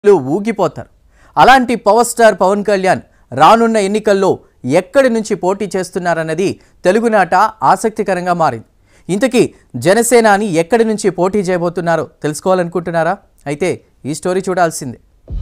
లు ఊగిపోతారు అలాంటి power star Pawan Kalyan రానున్న ఎన్నికల్లో ఎక్కడి నుంచి పోటీ చేస్తున్నారన్నది తెలుగునాట ఆసక్తికరంగా మారింది ఇంతకీ జనసేనాని ఎక్కడి నుంచి పోటీ చేయబోతున్నారో తెలుసుకోవాలనుకుంటున్నారా అయితే ఈ స్టోరీ చూడాల్సిందే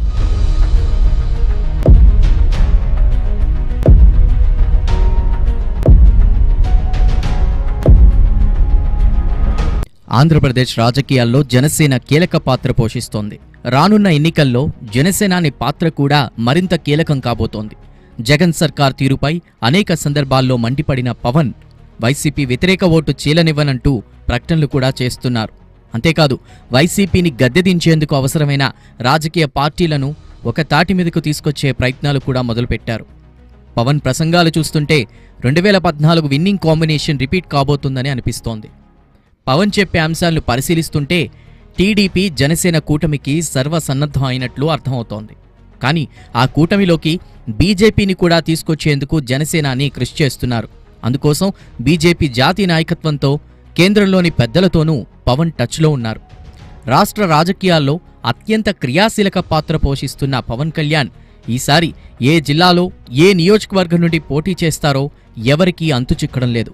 ఆంధ్రప్రదేశ్ రాజకీయాల్లో జనసేన కీలక పాత్ర పోషిస్తోంది రానున్న ఎన్నికల్లో జనసేనాని పాత్ర కూడా మరింత కీలకం కాబోతోంది జగన్ సర్కార్ తీరుపై అనేక సందర్భాల్లో మండిపడిన పవన్ వైసీపీ వ్యతిరేక ఓటు చీలనివ్వనంటూ ప్రకటనలు కూడా చేస్తున్నారు అంతేకాదు వైసీపీని గద్దెదించేందుకు అవసరమైన రాజకీయ పార్టీలను ఒక తాటి మీదకు తీసుకొచ్చే ప్రయత్నాలు కూడా మొదలుపెట్టారు పవన్ ప్రసంగాలు చూస్తుంటే రెండు వేల పద్నాలుగు విన్నింగ్ కాంబినేషన్ రిపీట్ కాబోతుందని అనిపిస్తోంది పవన్ చెప్పే అంశాలను పరిశీలిస్తుంటే టీడీపీ జనసేన కూటమికి సర్వసన్నద్ధం అయినట్లు అర్థమవుతోంది కానీ ఆ కూటమిలోకి బీజేపీని కూడా తీసుకొచ్చేందుకు జనసేనాని కృషి చేస్తున్నారు అందుకోసం బీజేపీ జాతీయ నాయకత్వంతో కేంద్రంలోని పెద్దలతోనూ పవన్ టచ్లో ఉన్నారు రాష్ట్ర రాజకీయాల్లో అత్యంత క్రియాశీలక పాత్ర పోషిస్తున్న పవన్ కళ్యాణ్ ఈసారి ఏ జిల్లాలో ఏ నియోజకవర్గం నుండి పోటీ చేస్తారో ఎవరికీ అంతు చిక్కడం లేదు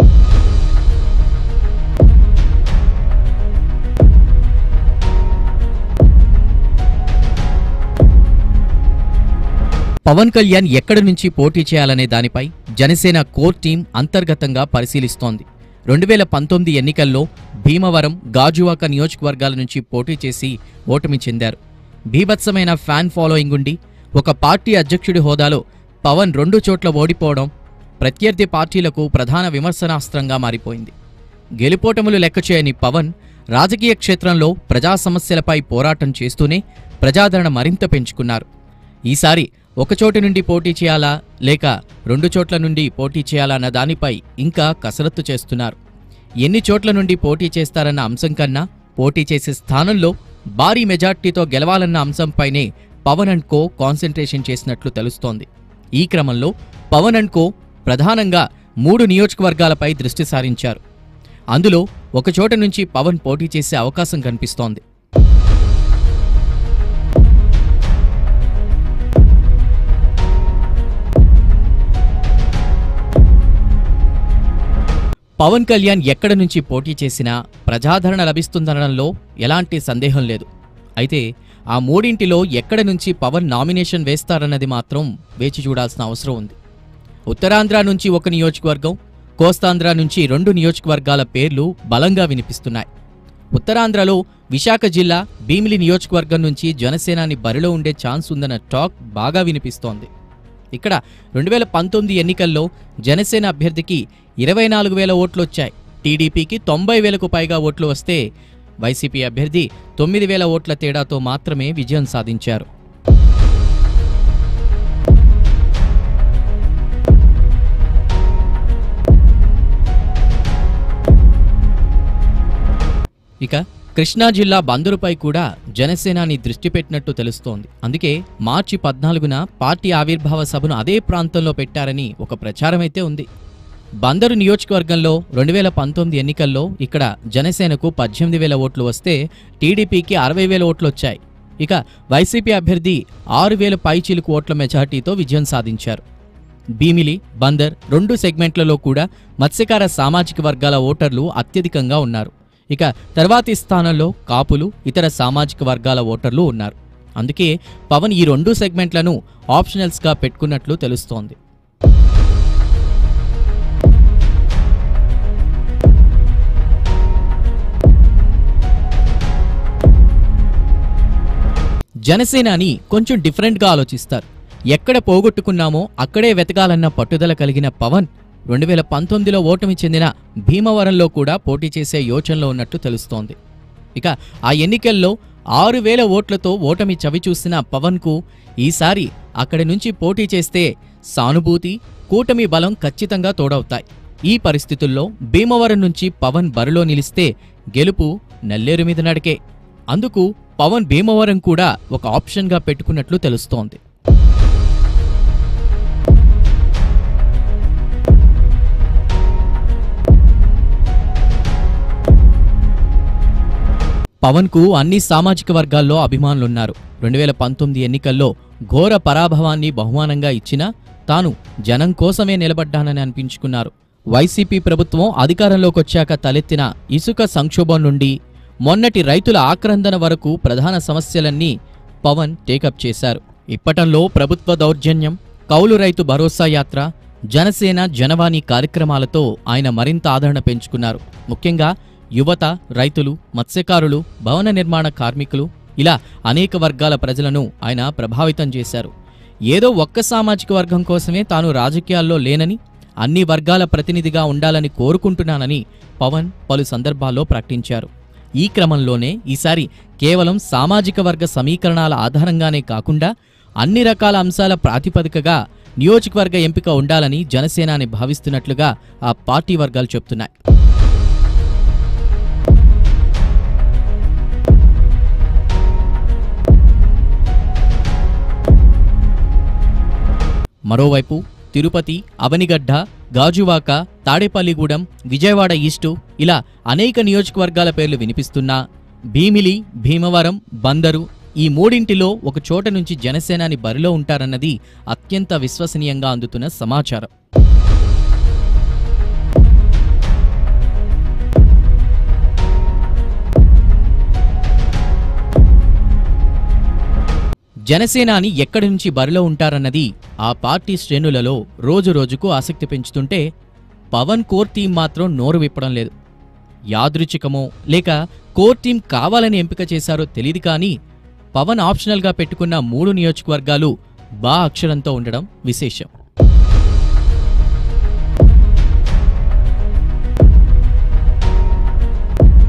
పవన్ కళ్యాణ్ ఎక్కడి నుంచి పోటీ చేయాలనే దానిపై జనసేన కోర్ టీం అంతర్గతంగా పరిశీలిస్తోంది రెండు వేల పంతొమ్మిది ఎన్నికల్లో భీమవరం గాజువాక నియోజకవర్గాల నుంచి పోటీ చేసి ఓటమి చెందారు బీభత్సమైన ఫ్యాన్ ఫాలోయింగ్ ఉండి ఒక పార్టీ అధ్యక్షుడి హోదాలో పవన్ రెండు చోట్ల ఓడిపోవడం ప్రత్యర్థి పార్టీలకు ప్రధాన విమర్శనాస్త్రంగా మారిపోయింది గెలుపోటములు లెక్క చేయని పవన్ రాజకీయ క్షేత్రంలో ప్రజా సమస్యలపై పోరాటం చేస్తూనే ప్రజాదరణ మరింత పెంచుకున్నారు ఈసారి ఒకచోటి నుండి పోటీ చేయాలా లేక రెండు చోట్ల నుండి పోటీ చేయాలా అన్న దానిపై ఇంకా కసరత్తు చేస్తున్నారు ఎన్ని చోట్ల నుండి పోటీ చేస్తారన్న అంశం కన్నా పోటీ చేసే స్థానంలో భారీ మెజార్టీతో గెలవాలన్న అంశంపైనే పవన్ అండ్ కో కాన్సంట్రేషన్ చేసినట్లు తెలుస్తోంది ఈ క్రమంలో పవన్ అండ్ కో ప్రధానంగా మూడు నియోజకవర్గాలపై దృష్టి సారించారు అందులో ఒకచోట నుంచి పవన్ పోటీ చేసే అవకాశం కనిపిస్తోంది పవన్ కళ్యాణ్ ఎక్కడ నుంచి పోటీ చేసినా ప్రజాదరణ లభిస్తుందనడంలో ఎలాంటి సందేహం లేదు అయితే ఆ మూడింటిలో ఎక్కడ నుంచి పవన్ నామినేషన్ వేస్తారన్నది మాత్రం వేచి చూడాల్సిన అవసరం ఉంది ఉత్తరాంధ్ర నుంచి ఒక నియోజకవర్గం కోస్తాంధ్ర నుంచి రెండు నియోజకవర్గాల పేర్లు బలంగా వినిపిస్తున్నాయి ఉత్తరాంధ్రలో విశాఖ జిల్లా భీమిలి నియోజకవర్గం నుంచి జనసేనాని బరిలో ఉండే ఛాన్స్ ఉందన్న టాక్ బాగా వినిపిస్తోంది ఇక్కడ రెండు వేల పంతొమ్మిది ఎన్నికల్లో జనసేన అభ్యర్థికి ఇరవై నాలుగు వేల ఓట్లు వచ్చాయి టీడీపీకి తొంభై వేలకు పైగా ఓట్లు వస్తే వైసీపీ అభ్యర్థి తొమ్మిది వేల ఓట్ల తేడాతో మాత్రమే విజయం సాధించారు ఇక కృష్ణా జిల్లా బందరుపై కూడా జనసేనాని దృష్టి పెట్టినట్టు తెలుస్తోంది అందుకే మార్చి పద్నాలుగున పార్టీ ఆవిర్భావ సభను అదే ప్రాంతంలో పెట్టారని ఒక ప్రచారమైతే ఉంది బందరు నియోజకవర్గంలో రెండు వేల పంతొమ్మిది ఎన్నికల్లో ఇక్కడ జనసేనకు పద్దెనిమిది వేల ఓట్లు వస్తే టీడీపీకి అరవై వేల ఓట్లు వచ్చాయి ఇక వైసీపీ అభ్యర్థి ఆరు వేల పైచీలకు ఓట్ల మెజార్టీతో విజయం సాధించారు భీమిలి బందర్ రెండు సెగ్మెంట్లలో కూడా మత్స్యకార సామాజిక వర్గాల ఓటర్లు అత్యధికంగా ఉన్నారు ఇక తర్వాతి స్థానంలో కాపులు ఇతర సామాజిక వర్గాల ఓటర్లు ఉన్నారు అందుకే పవన్ ఈ రెండు సెగ్మెంట్లను ఆప్షనల్స్గా పెట్టుకున్నట్లు తెలుస్తోంది జనసేనాని కొంచెం డిఫరెంట్గా ఆలోచిస్తారు ఎక్కడ పోగొట్టుకున్నామో అక్కడే వెతకాలన్న పట్టుదల కలిగిన పవన్ రెండు వేల పంతొమ్మిదిలో ఓటమి చెందిన భీమవరంలో కూడా పోటీ చేసే యోచనలో ఉన్నట్టు తెలుస్తోంది ఇక ఆ ఎన్నికల్లో ఆరు వేల ఓట్లతో ఓటమి చవిచూసిన పవన్కు ఈసారి అక్కడి నుంచి పోటీ చేస్తే సానుభూతి కూటమి బలం ఖచ్చితంగా తోడవుతాయి ఈ పరిస్థితుల్లో భీమవరం నుంచి పవన్ బరిలో నిలిస్తే గెలుపు నల్లేరు మీద నడికే అందుకు పవన్ భీమవరం కూడా ఒక ఆప్షన్గా పెట్టుకున్నట్లు తెలుస్తోంది పవన్కు అన్ని సామాజిక వర్గాల్లో అభిమానులున్నారు రెండు వేల పంతొమ్మిది ఎన్నికల్లో ఘోర పరాభవాన్ని బహుమానంగా ఇచ్చినా తాను జనం కోసమే నిలబడ్డానని అనిపించుకున్నారు వైసీపీ ప్రభుత్వం అధికారంలోకొచ్చాక తలెత్తిన ఇసుక సంక్షోభం నుండి మొన్నటి రైతుల ఆక్రందన వరకు ప్రధాన సమస్యలన్నీ పవన్ టేకప్ చేశారు ఇప్పటంలో ప్రభుత్వ దౌర్జన్యం కౌలు రైతు భరోసా యాత్ర జనసేన జనవాణి కార్యక్రమాలతో ఆయన మరింత ఆదరణ పెంచుకున్నారు ముఖ్యంగా యువత రైతులు మత్స్యకారులు భవన నిర్మాణ కార్మికులు ఇలా అనేక వర్గాల ప్రజలను ఆయన ప్రభావితం చేశారు ఏదో ఒక్క సామాజిక వర్గం కోసమే తాను రాజకీయాల్లో లేనని అన్ని వర్గాల ప్రతినిధిగా ఉండాలని కోరుకుంటున్నానని పవన్ పలు సందర్భాల్లో ప్రకటించారు ఈ క్రమంలోనే ఈసారి కేవలం సామాజిక వర్గ సమీకరణాల ఆధారంగానే కాకుండా అన్ని రకాల అంశాల ప్రాతిపదికగా నియోజకవర్గ ఎంపిక ఉండాలని జనసేనాని భావిస్తున్నట్లుగా ఆ పార్టీ వర్గాలు చెప్తున్నాయి మరోవైపు తిరుపతి అవనిగడ్డ గాజువాక తాడేపల్లిగూడెం విజయవాడ ఈస్టు ఇలా అనేక నియోజకవర్గాల పేర్లు వినిపిస్తున్నా భీమిలి భీమవరం బందరు ఈ మూడింటిలో ఒక చోట నుంచి జనసేనాని బరిలో ఉంటారన్నది అత్యంత విశ్వసనీయంగా అందుతున్న సమాచారం జనసేనాని ఎక్కడి నుంచి బరిలో ఉంటారన్నది ఆ పార్టీ శ్రేణులలో రోజురోజుకు ఆసక్తి పెంచుతుంటే పవన్ కోర్ టీం మాత్రం నోరు విప్పడం లేదు యాదృచ్ఛికమో లేక కోర్ టీం కావాలని ఎంపిక చేశారో తెలియదు కానీ పవన్ ఆప్షనల్గా పెట్టుకున్న మూడు నియోజకవర్గాలు బా అక్షరంతో ఉండడం విశేషం